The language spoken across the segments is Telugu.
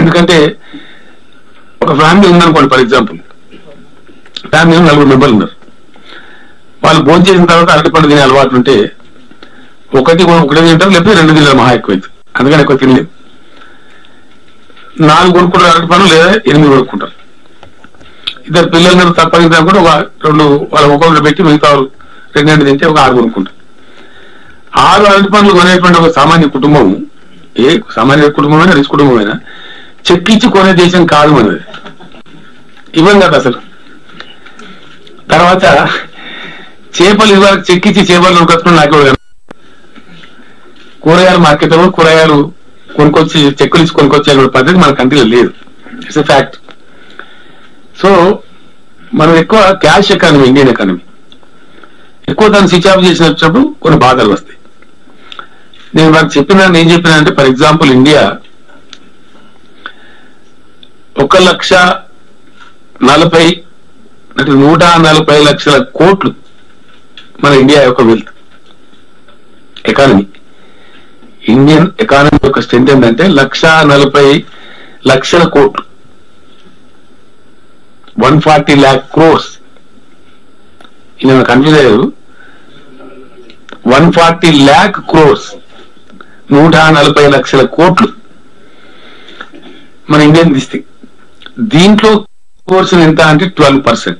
ఎందుకంటే ఒక ఫ్యామిలీ ఉందనుకోండి ఫర్ ఎగ్జాంపుల్ ఫ్యామిలీలో నలుగురు మెంబర్లు ఉన్నారు వాళ్ళు భోజనం చేసిన తర్వాత అరటి పండు తినే అలవాటు ఉంటే ఒకటి ఒకటే తింటారు లేకపోతే రెండు తింటారు మహా ఎక్కువైతే అందుకని ఎక్కువ తినలేదు నాలుగు కొనుక్కుంటారు అరటి పండు లేదా ఎనిమిది కొనుక్కుంటారు ఇద్దరు పిల్లలు మీద తప్ప తింటారు కూడా ఒక రెండు వాళ్ళ ఒక్కొక్కరు పెట్టి మిగతా వాళ్ళు రెండు రెండు తింటే ఒక ఆరు కొనుక్కుంటారు ఆరు అరటి పండ్లు కొనేటువంటి ఒక సామాన్య కుటుంబం ఏ సామాన్య కుటుంబమైనా రిచ్ కుటుంబమైనా చెక్కిచ్చి కొనే దేశం కాదు మనది ఇవ్వం కదా అసలు తర్వాత చేపలు ఇవాళ చెక్కిచ్చి చేపలు కొనుకొచ్చుకుని నాకు ఎవరు కనపడరు. కూరగాయలు మార్కెట్ లో కూరగాయలు కొనుక్కొచ్చి చెక్కులు ఇచ్చి కొనుక్కొచ్చే పద్ధతి మన కంట్రీలో లేదు ఇట్స్ ఎ ఫ్యాక్ట్ సో మనం ఎక్కువ క్యాష్ ఎకానమీ ఇండియన్ ఎకానమీ ఎక్కువ దాన్ని స్విచ్ ఆఫ్ చేసినప్పుడు కొన్ని బాధలు వస్తాయి నేను వారికి చెప్పిన నేను చెప్పిన అంటే ఫర్ ఎగ్జాంపుల్ ఇండియా ఒక లక్ష నలభై అంటే నూట నలభై లక్షల కోట్లు మన ఇండియా యొక్క వెల్త్ ఎకానమీ ఇండియన్ ఎకానమీ యొక్క స్ట్రెంత్ ఏంటంటే లక్ష నలభై లక్షల కోట్లు వన్ ఫార్టీ ల్యాక్ క్రోర్స్ ఇది కన్ఫ్యూజ్ అయ్యారు వన్ ఫార్టీ ల్యాక్ క్రోర్స్ నూట నలభై లక్షల కోట్లు మన ఇండియన్ తీస్తే దీంట్లో పోర్షన్ ఎంత అంటే ట్వెల్వ్ పర్సెంట్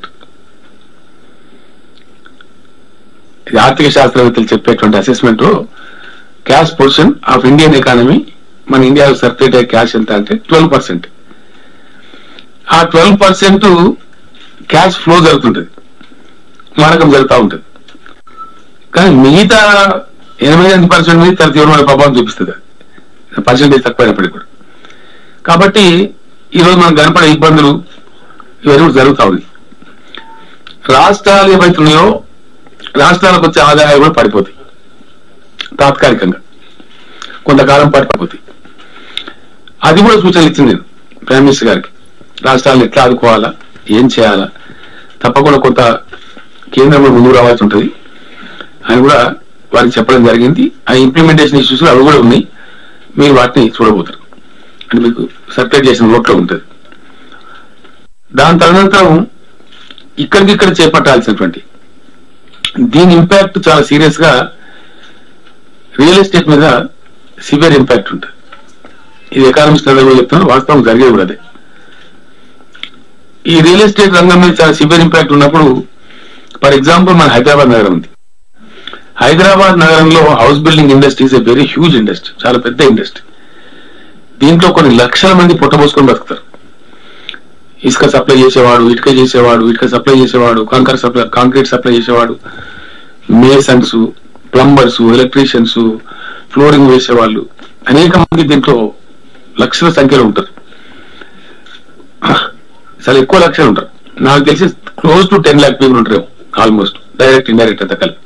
ఇది ఆర్థిక శాస్త్రవేత్తలు చెప్పేటువంటి assessment cash portion of Indian economy మన ఇండియా సర్క్యులేట్ అయ్యే క్యాష్ ఎంత అంటే ట్వెల్వ్ పర్సెంట్ ఆ ట్వెల్వ్ పర్సెంట్ క్యాష్ ఫ్లో జరుగుతుంటది మారకం జరుగుతూ ఉంటుంది కానీ మిగతా ఎనభై ఎనిమిది పర్సెంట్ మీద తన తీవ్రమైన ప్రభావం చూపిస్తుంది పర్సెంటేజ్ తక్కువైనప్పటికీ కూడా కాబట్టి ఈరోజు మనకు కనపడే ఇబ్బందులు ఇవన్నీ కూడా జరుగుతూ ఉన్నాయి రాష్ట్రాలు ఏవైతున్నాయో రాష్ట్రాలకు వచ్చే ఆదాయాలు కూడా పడిపోతాయి తాత్కాలికంగా కొంతకాలం పాటు పడిపోతాయి అది కూడా సూచనలు ఇచ్చింది నేను ప్రైమ్ మినిస్టర్ గారికి రాష్ట్రాలను ఎట్లా ఆదుకోవాలా ఏం చేయాలా తప్పకుండా కొంత కేంద్రం కూడా ముందుకు రావాల్సి ఉంటుంది అని కూడా వారికి చెప్పడం జరిగింది ఆ ఇంప్లిమెంటేషన్ ఇష్యూస్ అవి కూడా ఉన్నాయి మీరు వాటిని చూడబోతారు అంటే మీకు సపరేట్ చేసిన నోట్లో ఉంటుంది దాని తదనంతరం ఇక్కడికిక్కడ చేపట్టాల్సినటువంటి దీని ఇంపాక్ట్ చాలా సీరియస్ గా రియల్ ఎస్టేట్ మీద సివియర్ ఇంపాక్ట్ ఉంటుంది ఇది ఎకానమిస్ట్ కూడా చెప్తున్నారు వాస్తవం జరిగేది కూడా అదే ఈ రియల్ ఎస్టేట్ రంగం మీద చాలా సివియర్ ఇంపాక్ట్ ఉన్నప్పుడు ఫర్ ఎగ్జాంపుల్ మన హైదరాబాద్ నగరం ఉంది హైదరాబాద్ నగరంలో house building industry is a very huge industry చాలా పెద్ద ఇండస్ట్రీ దీంట్లో కొన్ని లక్షల మంది పుట్టబోసుకొని బతుకుతారు ఇసుక సప్లై చేసేవాడు ఇటుక చేసేవాడు ఇటుక సప్లై చేసేవాడు కాంకర్ సప్లై కాంక్రీట్ సప్లై చేసేవాడు మేసన్స్ ప్లంబర్స్ ఎలక్ట్రీషియన్స్ ఫ్లోరింగ్ వేసేవాళ్ళు అనేక మంది దీంట్లో లక్షల సంఖ్యలో ఉంటారు చాలా ఎక్కువ లక్షలు ఉంటారు నాకు తెలిసి close to ten lakh people ఉంటారు ఆల్మోస్ట్ డైరెక్ట్ ఇండైరెక్ట్ అంతా కలిపి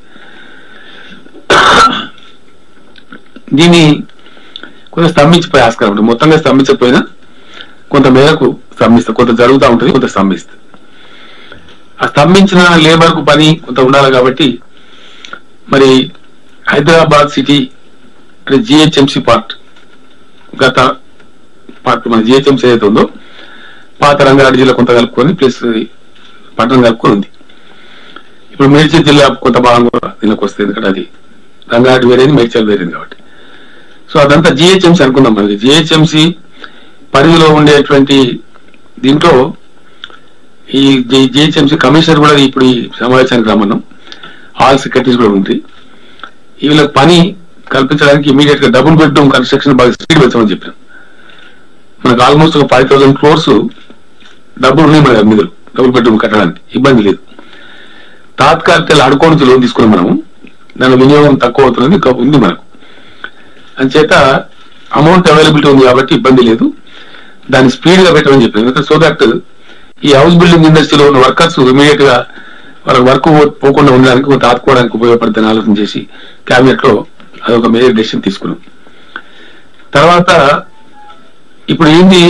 దీన్ని కొంత స్తంభించిపోయే ఆస్కారం ఉంటుంది మొత్తంగా స్తంభించకపోయినా కొంత మేరకు స్తంభిస్తుంది కొంత జరుగుతూ ఉంటుంది కొంత స్తంభిస్తుంది ఆ స్తంభించిన లేబర్ కు పని కొంత ఉండాలి కాబట్టి మరి హైదరాబాద్ సిటీ అంటే జిహెచ్ఎంసి పార్ట్ గత పార్ట్ మన జిహెచ్ఎంసీ ఏదైతే ఉందో పాత రంగారెడ్డి జిల్లా కొంత కలుపుకొని ప్లస్ పట్టణం కలుపుకొని ఉంది ఇప్పుడు మేడ్చల్ జిల్లా కొంత భాగం కూడా దీనికి వస్తుంది ఎందుకంటే అది రంగారెడ్డి వేరేది మేడ్చల్ వేరేది కాబట్టి సో అదంతా జిహెచ్ఎంసీ అనుకుందాం మనకి జిహెచ్ఎంసీ పరిధిలో ఉండేటువంటి దీంట్లో ఈ జిహెచ్ఎంసీ కమిషనర్ కూడా ఇప్పుడు ఈ సమావేశానికి రమ్మన్నాం ఆల్ సెక్రటరీస్ కూడా ఉంటాయి వీళ్ళకి పని కల్పించడానికి ఇమీడియట్ గా డబుల్ బెడ్రూమ్ కన్స్ట్రక్షన్ బాగా స్పీడ్ పెంచమని చెప్పాను మనకు ఆల్మోస్ట్ ఒక ఫైవ్ థౌసండ్ క్రోర్స్ డబ్బులు ఉన్నాయి మన నిధులు డబుల్ బెడ్రూమ్ కట్టడానికి ఇబ్బంది లేదు తాత్కాలిక అడుకో నుంచి లోన్ తీసుకున్నాం మనము దాని వినియోగం తక్కువ అవుతున్నది ఇంకా ఉంది మనకు అంచేత అమౌంట్ అవైలబిలిటీ ఉంది కాబట్టి ఇబ్బంది లేదు దాన్ని స్పీడ్ గా పెట్టమని చెప్పింది ఎందుకంటే సో దట్ ఈ హౌస్ బిల్డింగ్ ఇండస్ట్రీలో ఉన్న వర్కర్స్ ఇమీడియట్ గా వాళ్ళ వర్క్ పోకుండా ఉండడానికి కొంత ఆదుకోవడానికి ఉపయోగపడుతుందని ఆలోచన చేసి క్యాబినెట్ లో అదొక మేజర్ డెసిషన్ తీసుకున్నాం తర్వాత ఇప్పుడు ఏంది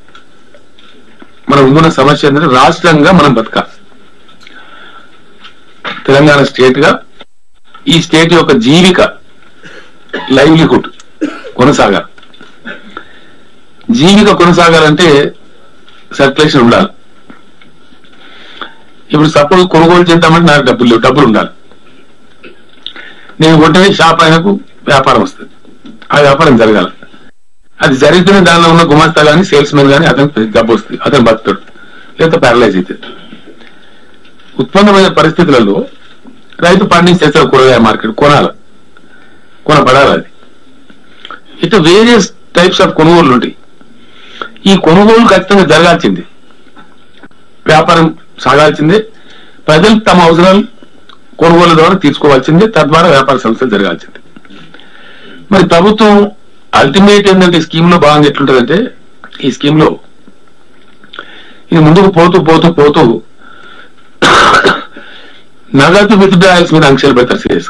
మనం ముందున్న సమస్య ఏంటంటే రాష్ట్రంగా మనం బతకాలి తెలంగాణ స్టేట్ గా ఈ స్టేట్ యొక్క జీవిక లైవ్లీహుడ్ కొనసాగాలి జీవిక కొనసాగాలంటే సర్క్యులేషన్ ఉండాలి ఇప్పుడు సపోజ్ కొనుగోలు చేద్దామంటే నాకు డబ్బులు లేవు డబ్బులు ఉండాలి నేను కొట్టిన షాప్ ఆయనకు వ్యాపారం వస్తుంది ఆ వ్యాపారం జరగాలి అది జరిగితేనే దానిలో ఉన్న గుమాస్తా కానీ సేల్స్ మెన్ కానీ అతనికి డబ్బు వస్తుంది అతను బతుకుతాడు లేకపోతే ప్యారలైజ్ అవుతుంది ఉత్పన్నమైన పరిస్థితులలో రైతు పండించేస్తారు కూరగాయ మార్కెట్ కొనాలి కొనపడాలి అది ఇట్లా వేరియస్ టైప్స్ ఆఫ్ కొనుగోలు ఉంటాయి ఈ కొనుగోలు ఖచ్చితంగా జరగాల్సింది వ్యాపారం సాగాల్సిందే ప్రజలు తమ అవసరాలు కొనుగోలు ద్వారా తీర్చుకోవాల్సిందే తద్వారా వ్యాపార సంస్థలు జరగాల్సిందే మరి ప్రభుత్వం అల్టిమేట్ ఏంటంటే ఈ స్కీమ్ లో భాగంగా ఎట్లుంటదంటే ఈ స్కీమ్ లో ఇది ముందుకు పోతూ పోతూ పోతూ నగదు విత్డ్రాయల్స్ మీద ఆంక్షలు పెడతారు సీరియస్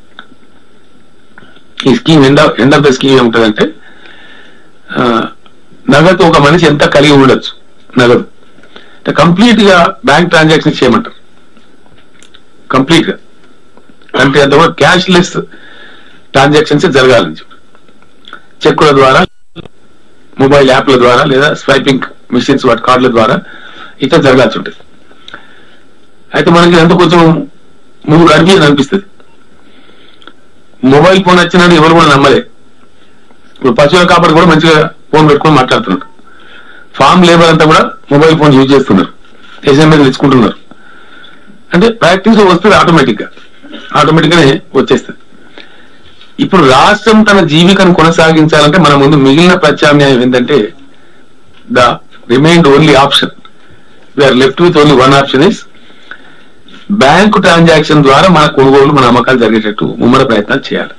ఈ scheme end end of the scheme ఏముంటదంటే ఆ, నగదు ఒక మనిషి ఎంత కలిగి ఉండొచ్చు నగదు అంటే కంప్లీట్ గా బ్యాంక్ ట్రాన్సాక్షన్ చేయమంటారు కంప్లీట్ గా అంటే అంతవరకు క్యాష్ లెస్ ట్రాన్సాక్షన్స్ జరగాలని చెప్పి చెక్కుల ద్వారా మొబైల్ యాప్ల ద్వారా లేదా స్వైపింగ్ మిషన్స్ వాటి కార్డుల ద్వారా ఇట్లా జరగాల్సి ఉంటుంది అయితే మనకి ఎంత కొంచెం ముందు అనిపించదు అనిపిస్తుంది మొబైల్ ఫోన్ వచ్చినట్టు ఎవరు కూడా నమ్మలే ఇప్పుడు పశువుల కాపరి కూడా మంచిగా ఫోన్ పెట్టుకొని మాట్లాడుతున్నారు ఫామ్ లేబర్ అంతా కూడా మొబైల్ ఫోన్ యూజ్ చేస్తున్నారు ఎస్ఎంఎస్ తెచ్చుకుంటున్నారు అంటే ప్రాక్టీస్ వస్తుంది ఆటోమేటిక్ గా ఆటోమేటిక్ గానే వచ్చేస్తుంది ఇప్పుడు రాష్ట్రం తన జీవికను కొనసాగించాలంటే మన ముందు మిగిలిన ప్రత్యామ్నాయం ఏంటంటే the remained only option we're left with only one option is bank transaction ద్వారా మన కొనుగోలు మన అమ్మకాలు జరిగేటట్టు ముమ్మర ప్రయత్నాలు చేయాలి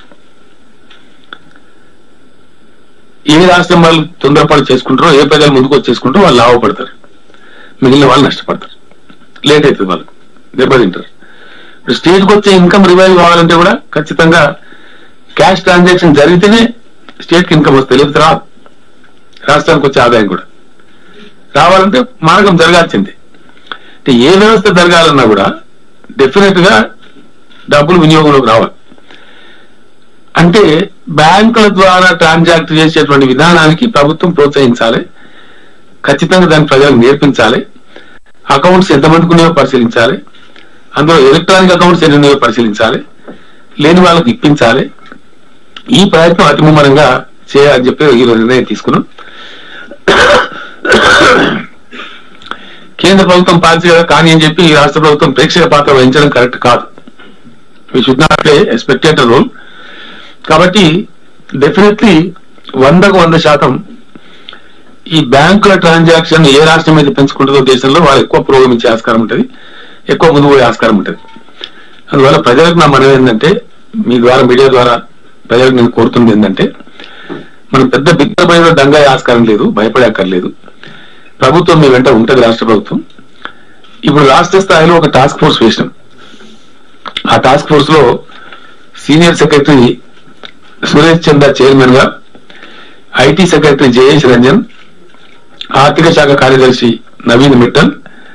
ఏ రాష్ట్రం వాళ్ళు తొందరపాటు చేసుకుంటారో ఏ ప్రజలు ముందుకు వచ్చేసుకుంటారో వాళ్ళు లాభపడతారు మిగిలిన వాళ్ళు నష్టపడతారు లేట్ అవుతుంది వాళ్ళకు దెబ్బతింటారు ఇప్పుడు స్టేట్కి వచ్చే ఇన్కమ్ రివైవ్ కావాలంటే కూడా ఖచ్చితంగా క్యాష్ ట్రాన్సాక్షన్ జరిగితేనే స్టేట్ కి ఇన్కమ్ వస్తుంది లేకపోతే రాదు రాష్ట్రానికి వచ్చే ఆదాయం కూడా రావాలంటే మార్గం జరగాల్సిందే అంటే ఏ వ్యవస్థ జరగాలన్నా కూడా డెఫినెట్ గా డబ్బులు వినియోగంలోకి రావాలి అంటే బ్యాంకుల ద్వారా ట్రాన్సాక్ట్ చేసేటువంటి విధానానికి ప్రభుత్వం ప్రోత్సహించాలి ఖచ్చితంగా దాన్ని ప్రజలకు నేర్పించాలి అకౌంట్స్ ఎంతమందికి ఉన్నాయో పరిశీలించాలి అందులో ఎలక్ట్రానిక్ అకౌంట్స్ ఎన్ని ఉన్నాయో పరిశీలించాలి లేని వాళ్ళకి ఇప్పించాలి ఈ ప్రయత్నం అతి ముమ్మరంగా చేయాలని చెప్పి ఈరోజు నిర్ణయం తీసుకున్నాం కేంద్ర ప్రభుత్వం పాలసీ కదా కానీ అని చెప్పి ఈ రాష్ట్ర ప్రభుత్వం ప్రేక్షక పాత్ర వహించడం కరెక్ట్ కాదు we should not play spectator role కాబట్టి డెఫినెట్లీ వందకు వంద శాతం ఈ బ్యాంకుల ట్రాన్సాక్షన్ ఏ రాష్ట్రం అయితే పెంచుకుంటుందో దేశంలో వాళ్ళు ఎక్కువ పురోగమించే ఆస్కారం ఉంటుంది ఎక్కువ ముందు పోయే ఆస్కారం ఉంటుంది అందువల్ల ప్రజలకు నా మనవి ఏంటంటే మీ ద్వారా మీడియా ద్వారా ప్రజలకు నేను కోరుతుంది ఏంటంటే మనం పెద్ద బిగ్గమైన దంగా ఆస్కారం లేదు భయపడే అక్కర్లేదు ప్రభుత్వం మీ వెంట ఉంటది రాష్ట్ర ప్రభుత్వం ఇప్పుడు రాష్ట్ర స్థాయిలో ఒక టాస్క్ ఫోర్స్ వేసినాం ఆ టాస్క్ ఫోర్స్ లో senior secretary Suresh Chandra chairman గా ఐటీ సెక్రటరీ జయేష్ రంజన్ ఆర్థిక శాఖ కార్యదర్శి నవీన్ మిట్టల్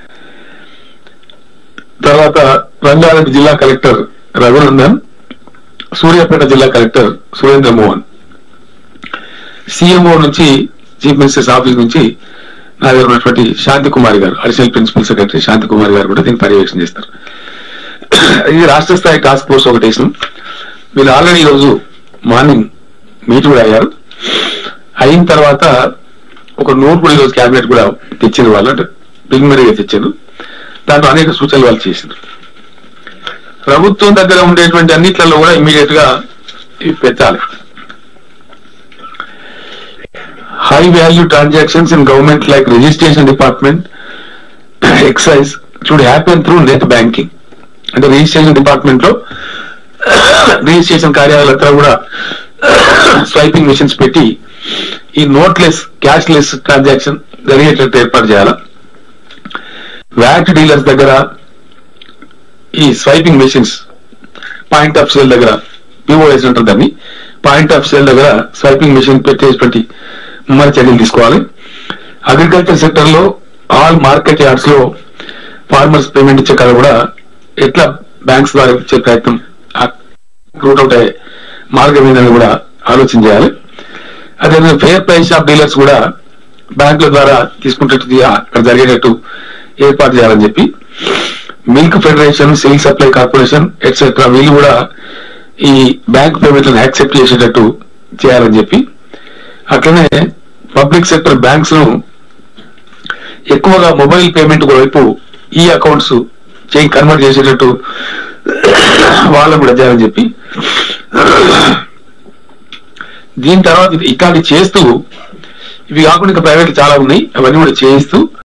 తర్వాత రంగారెడ్డి జిల్లా కలెక్టర్ రఘునందన్ సూర్యాపేట జిల్లా కలెక్టర్ సురేంద్ర మోహన్ సీఎంఓ నుంచి చీఫ్ మినిస్టర్స్ ఆఫీస్ నుంచి నా దగ్గర ఉన్నటువంటి శాంతి కుమారి గారు additional principal secretary Shanti Kumari గారు కూడా దీన్ని పర్యవేక్షణ చేస్తారు ఇది రాష్ట్ర స్థాయి టాస్క్ ఫోర్స్ ఒకటి వేసినాం వీళ్ళు ఆల్రెడీ ఈరోజు మార్నింగ్ మీట్ కూడా అయ్యారు అయిన తర్వాత ఒక నోట్ కూడా ఈరోజు క్యాబినెట్ కూడా తెచ్చింది వాళ్ళు అంటే ప్రిలిమినరీగా తెచ్చారు దాంట్లో అనేక సూచనలు వాళ్ళు చేసిండ్రు ప్రభుత్వం దగ్గర ఉండేటువంటి అన్నిట్లలో కూడా ఇమీడియట్ గా ఇవి పెట్టాలి high value transactions in government like registration department excise should happen through net banking అంటే రిజిస్ట్రేషన్ డిపార్ట్మెంట్ లో రిజిస్ట్రేషన్ కార్యాలయాలంతా కూడా స్వైపింగ్ మిషన్స్ పెట్టి ఈ నోట్లెస్ క్యాష్ లెస్ ట్రాన్సాక్షన్ జరిగేటట్టు ఏర్పాటు చేయాలి వ్యాట్ డీలర్స్ దగ్గర ఈ swiping machines point of sale దగ్గర పిఓఎస్ అంటారు దాన్ని పాయింట్ ఆఫ్ సేల్ దగ్గర స్వైపింగ్ మెషిన్ పెట్టేటువంటి మరి చర్యలు తీసుకోవాలి అగ్రికల్చర్ సెక్టర్ లో ఆల్ మార్కెట్ యార్డ్స్ లో ఫార్మర్స్ పేమెంట్ ఇచ్చే కాడ కూడా ఎట్లా బ్యాంక్స్ ద్వారా ఇచ్చే ప్రయత్నం రూట్ అవుట్ అయ్యే మార్గం ఏందని కూడా ఆలోచన చేయాలి అదే ఫేర్ ప్రైస్ ఆఫ్ డీలర్స్ కూడా బ్యాంకుల ద్వారా తీసుకుంటట్టు తీ- అక్కడ జరిగేటట్టు ఏర్పాటు చేయాలని చెప్పి milk federation civil supply corporation et cetera వీళ్ళు కూడా ఈ బ్యాంక్ పేమెంట్లను యాక్సెప్ట్ చేసేటట్టు చేయాలని చెప్పి అట్లనే పబ్లిక్ సెక్టర్ బ్యాంక్స్ ను ఎక్కువగా మొబైల్ పేమెంట్ వైపు ఈ అకౌంట్స్ చేయి కన్వర్ట్ చేసేటట్టు వాళ్ళకు కూడా చేయాలని చెప్పి దీని తర్వాత ఇది ఇట్లాంటి చేస్తూ ఇవి కాకుండా ఇంకా ప్రైవేట్ చాలా ఉన్నాయి అవన్నీ కూడా చేయిస్తూ